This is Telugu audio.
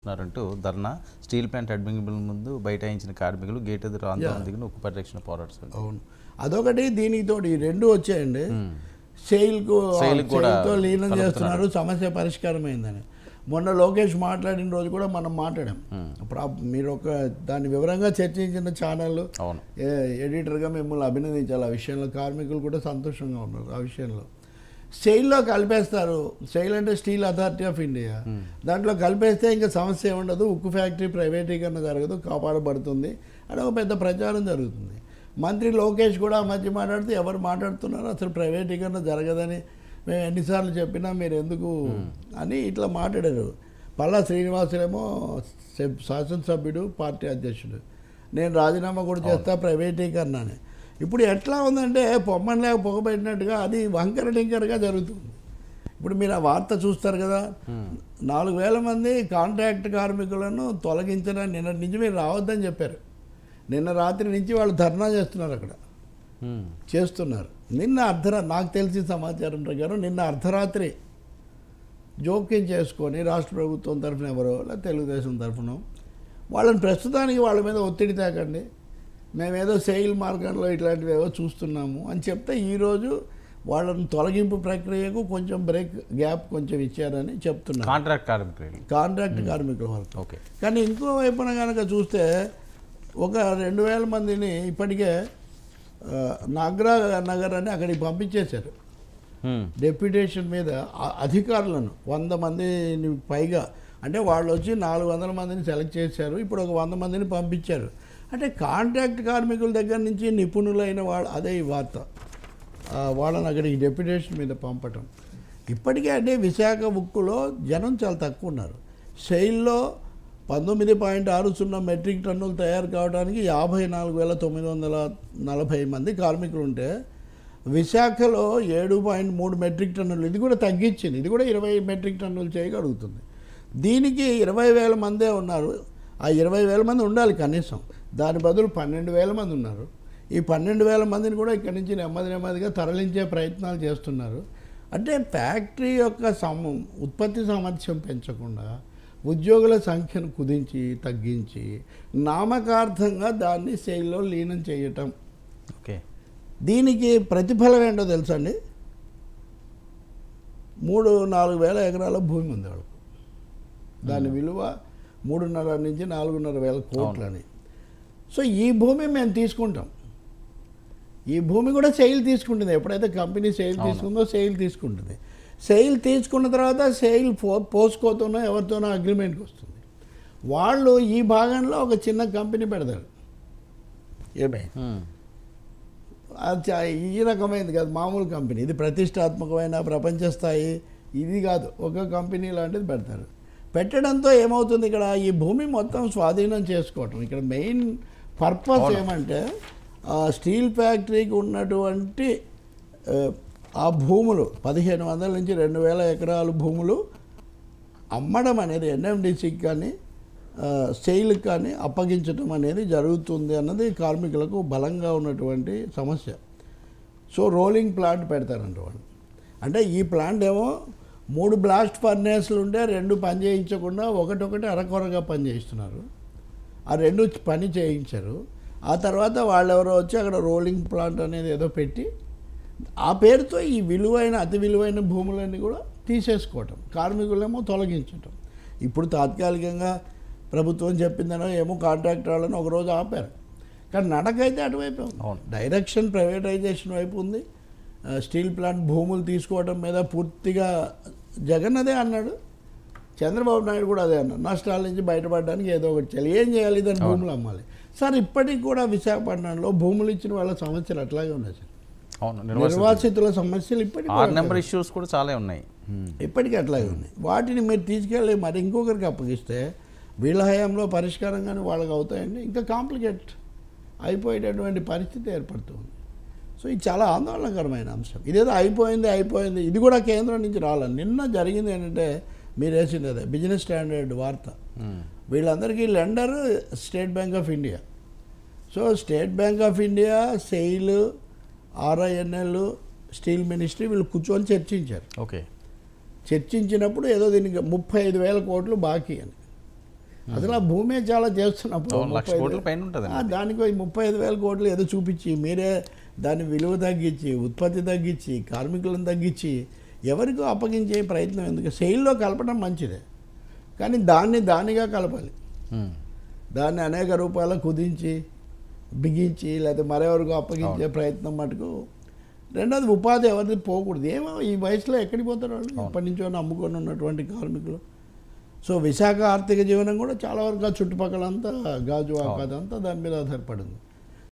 ఉన్నారంటూ ధర్నా స్టీల్ ప్లాంట్ అడ్మింగ్ ముందు బైఠాయించిన కార్మికులు గేట్ ఎదురు ఆందోళన దిగిన ఉక్కు పరిరక్షణ పోరాడుతుంది అవును అదొకటి దీనికి తోటి ఈ రెండు వచ్చాయండి సెయిల్కు సెయిల్కి కూడా సెయిల్తో లీనం చేస్తున్నారు సమస్య పరిష్కారం అయిందని మొన్న లోకేష్ మాట్లాడిన రోజు కూడా మనం మాట్లాడాం అప్పుడు ఆ- మీరు ఒక దాన్ని వివరంగా చర్చించిన ఛానల్ అవును ఎడిటర్గా మిమ్మల్ని అభినందించాలి ఆ విషయంలో కార్మికులు కూడా సంతోషంగా ఉన్నారు ఆ విషయంలో సెయిల్లో కలిపేస్తారు సెయిల్ అంటే స్టీల్ అథారిటీ ఆఫ్ ఇండియా దాంట్లో కలిపేస్తే ఇంకా సమస్య ఏమి ఉండదు ఉక్కు ఫ్యాక్టరీ ప్రైవేటీకరణ జరగదు కాపాడబడుతుంది అని ఒక పెద్ద ప్రచారం జరుగుతుంది మంత్రి లోకేష్ కూడా ఆ మధ్య మాట్లాడితే ఎవరు మాట్లాడుతున్నారు అసలు ప్రైవేటీకరణ జరగదని మేము ఎన్నిసార్లు చెప్పినా మీరు ఎందుకు అని ఇట్లా మాట్లాడారు పల్లా శ్రీనివాసులేమో సభ్- శాసనసభ్యుడు పార్టీ అధ్యక్షుడు నేను రాజీనామా కూడా చేస్తా ప్రైవేటీకరణ అని ఇప్పుడు ఎట్లా ఉందంటే పొమ్మని లేక పొగబెట్టినట్టుగా అది వంకర టింకరగా జరుగుతుంది ఇప్పుడు మీరు ఆ వార్త చూస్తారు కదా నాలుగు వేల మంది కాంట్రాక్ట్ కార్మికులను తొలగించడానికి నిన్న నుంచి మీరు రావద్దని చెప్పారు నిన్న రాత్రి నుంచి వాళ్ళు ధర్నా చేస్తున్నారు అక్కడ ఉమ్. చేస్తున్నారు నిన్న అర్ధరా నాకు తెలిసిన సమాచారం ప్రకారం నిన్న అర్ధరాత్రి జోక్యం చేసుకొని రాష్ట్ర ప్రభుత్వం తరఫున ఎవరో లేదా తెలుగుదేశం తరఫున వాళ్ళని ప్రస్తుతానికి వాళ్ళ మీద ఒత్తిడి తేకండి మేమేదో సెయిల్ మార్గంలో ఇట్లాంటివి ఏవో చూస్తున్నాము అని చెప్తే ఈరోజు వాళ్ళని తొలగింపు ప్రక్రియకు కొంచెం బ్రేక్ గ్యాప్ కొంచెం ఇచ్చారని చెప్తున్నారు కాంట్రాక్ట్ కార్మికులు కాంట్రాక్ట్ కార్మికుల వరకు ఓకే కానీ ఇంకో వైపున కనుక చూస్తే ఒక రెండు వేల మందిని ఇప్పటికే ఆ, నాగ్రా నగర్ అని అక్కడికి పంపించేశారు ఉమ్. డెప్యుటేషన్ మీద ఆ అధికారులను వంద మందిని పైగా అంటే వాళ్ళు వచ్చి నాలుగు వందల మందిని సెలెక్ట్ చేశారు ఇప్పుడు ఒక వంద మందిని పంపించారు అంటే కాంట్రాక్ట్ కార్మికుల దగ్గర నుంచి నిపుణులైన వాళ్ళు అదే ఈ వార్త ఆ, వాళ్ళని అక్కడికి డెప్యుటేషన్ మీద పంపటం ఇప్పటికే అంటే విశాఖ ఉక్కులో జనం చాలా తక్కువ ఉన్నారు సెయిల్లో పంతొమ్మిది పాయింట్ ఆరు సున్నా మెట్రిక్ టన్నులు తయారు కావడానికి యాభై నాలుగు వేల తొమ్మిది వందల నలభై మంది కార్మికులు ఉంటే విశాఖలో ఏడు పాయింట్ మూడు మెట్రిక్ టన్నులు ఇది కూడా తగ్గించింది ఇది కూడా ఇరవై మెట్రిక్ టన్నులు చేయగలుగుతుంది దీనికి ఇరవై వేల మందే ఉన్నారు ఆ ఇరవై వేల మంది ఉండాలి కనీసం దాని బదులు పన్నెండు వేల మంది ఉన్నారు ఈ పన్నెండు వేల మందిని కూడా ఇక్కడి నుంచి నెమ్మది నెమ్మదిగా తరలించే ప్రయత్నాలు చేస్తున్నారు అంటే ఫ్యాక్టరీ యొక్క సమ ఉత్పత్తి సామర్థ్యం పెంచకుండా ఉద్యోగుల సంఖ్యను కుదించి తగ్గించి నామకార్థంగా దాన్ని సేల్లో లీనం చేయటం ఓకే దీనికి ప్రతిఫలం ఏంటో తెలుసా అండి మూడు నాలుగు వేల ఎకరాల భూమి ఉంది వాళ్ళకు దాని విలువ మూడున్నర నుంచి నాలుగున్నర వేల కోట్లని సో ఈ భూమి మేము తీసుకుంటాం ఈ భూమి కూడా సెయిల్ తీసుకుంటుంది ఎప్పుడైతే కంపెనీ సెయిల్ తీసుకుందో సెయిల్ తీసుకుంటుంది సెయిల్ తీసుకున్న తర్వాత సెయిల్ పో పోసుకోతోనో ఎవరితోనో అగ్రిమెంట్కి వస్తుంది వాళ్ళు ఈ భాగంలో ఒక చిన్న కంపెనీ పెడతారు ఏమైంది ఉమ్. అది చా- ఈ రకమైనది కాదు మామూలు కంపెనీ ఇది ప్రతిష్టాత్మకమైన ప్రపంచ స్థాయి ఇది కాదు ఒక కంపెనీ లాంటిది పెడతారు పెట్టడంతో ఏమవుతుంది ఇక్కడ ఈ భూమి మొత్తం స్వాధీనం చేసుకోవటం ఇక్కడ మెయిన్ పర్పస్ ఏమంటే ఆ స్టీల్ ఫ్యాక్టరీకి ఉన్నటువంటి ఆ, ఆ భూములు పదిహేను వందల నుంచి రెండు వేల ఎకరాల భూములు అమ్మడం అనేది ఎన్ఎండిసికి కానీ ఆ, సెయిల్కి కానీ అప్పగించడం అనేది జరుగుతుంది అన్నది కార్మికులకు బలంగా ఉన్నటువంటి సమస్య సో రోలింగ్ ప్లాంట్ పెడతారంట వాళ్ళు అంటే ఈ ప్లాంట్ ఏమో మూడు బ్లాస్ట్ ఫర్నేస్లు ఉంటే రెండు పని చేయించకుండా ఒకటొకటి అరకొరగా పని చేయిస్తున్నారు ఆ రెండు పని చేయించారు ఆ తర్వాత వాళ్ళెవరో వచ్చి అక్కడ రోలింగ్ ప్లాంట్ అనేది ఏదో పెట్టి ఆ పేరుతో ఈ విలువైన అతి విలువైన భూములన్నీ కూడా తీసేసుకోవటం కార్మికులేమో తొలగించటం ఇప్పుడు తాత్కాలికంగా ప్రభుత్వం చెప్పిందనో ఏమో కాంట్రాక్టర్ వాళ్ళని ఒకరోజు ఆపారు కానీ నడకైతే అటువైపే ఉంది అవును. డైరెక్షన్ ప్రైవేటైజేషన్ వైపు ఉంది ఆ, స్టీల్ ప్లాంట్ భూములు తీసుకోవడం మీద పూర్తిగా జగన్ అదే అన్నాడు చంద్రబాబు నాయుడు కూడా అదే అన్నాడు నష్టాల నుంచి బయటపడడానికి ఏదో ఒకటి చేయాలి ఏం చేయాలి దాని భూములు అమ్మాలి సార్ ఇప్పటికి కూడా విశాఖపట్నంలో భూములు ఇచ్చిన వాళ్ళ సమస్యలు అట్లాగే ఉన్నాయి సార్ అవును నిర్వాసిత నిర్వాసితుల సమస్యలు ఇప్పటికీ ఆరు నెంబర్ ఇష్యూస్ కూడా చాలా ఉన్నాయి ఉమ్. ఇప్పటికీ అట్లాగే ఉన్నాయి వాటిని మీరు తీసుకెళ్ళి మరి ఇంకొకరికి అప్పగిస్తే వీళ్ళ హయాంలో పరిష్కారం కానీ వాళ్ళకి అవుతాయండి ఇంకా కాంప్లికేట్ అయిపోయేటటువంటి పరిస్థితి ఏర్పడుతుంది సో ఇది చాలా ఆందోళనకరమైన అంశం ఇదేదో అయిపోయింది అయిపోయింది ఇది కూడా కేంద్రం నుంచి రాలేదు నిన్న జరిగింది ఏంటంటే మీరు వేసింది అదే బిజినెస్ స్టాండర్డ్ వార్త ఉమ్. వీళ్ళందరికీ lender State Bank of India so State Bank of India SAIL RINL steel ministry వీళ్ళు కూర్చొని చర్చించారు ఓకే చర్చించినప్పుడు ఏదో దీనికి ముప్పై ఐదు వేల కోట్లు బాకీ అని అసలు ఆ భూమే చాలా చేస్తున్నప్పుడు అవును, లక్ష ముప్పై కోట్ల ఐదు- పైన ఉంటుంది ఆ, దానికి ఓ ముప్పై ఐదు వేల కోట్లు ఏదో చూపించి మీరే దాని విలువ తగ్గించి ఉత్పత్తి తగ్గించి కార్మికులను తగ్గించి ఎవరికో అప్పగించే ప్రయత్నం ఎందుకు సెయిల్లో కలపడం మంచిదే కానీ దాన్ని దానిగా కలపాలి దాన్ని అనేక రూపాయలు కుదించి బిగించి లేకపోతే మరెవరికో అప్పగించే ప్రయత్నం మటుకు రెండోది ఉపాధి ఎవరిది పోకూడదు ఏమో ఈ వయసులో ఎక్కడికి పోతారు వాళ్ళు ఎప్పటి నుంచో నమ్ముకొని ఉన్నటువంటి కార్మికులు సో విశాఖ ఆర్థిక జీవనం కూడా చాలా వరకు ఆ చుట్టుపక్కలంతా గాజు అదంతా దాని మీద ఆధారపడింది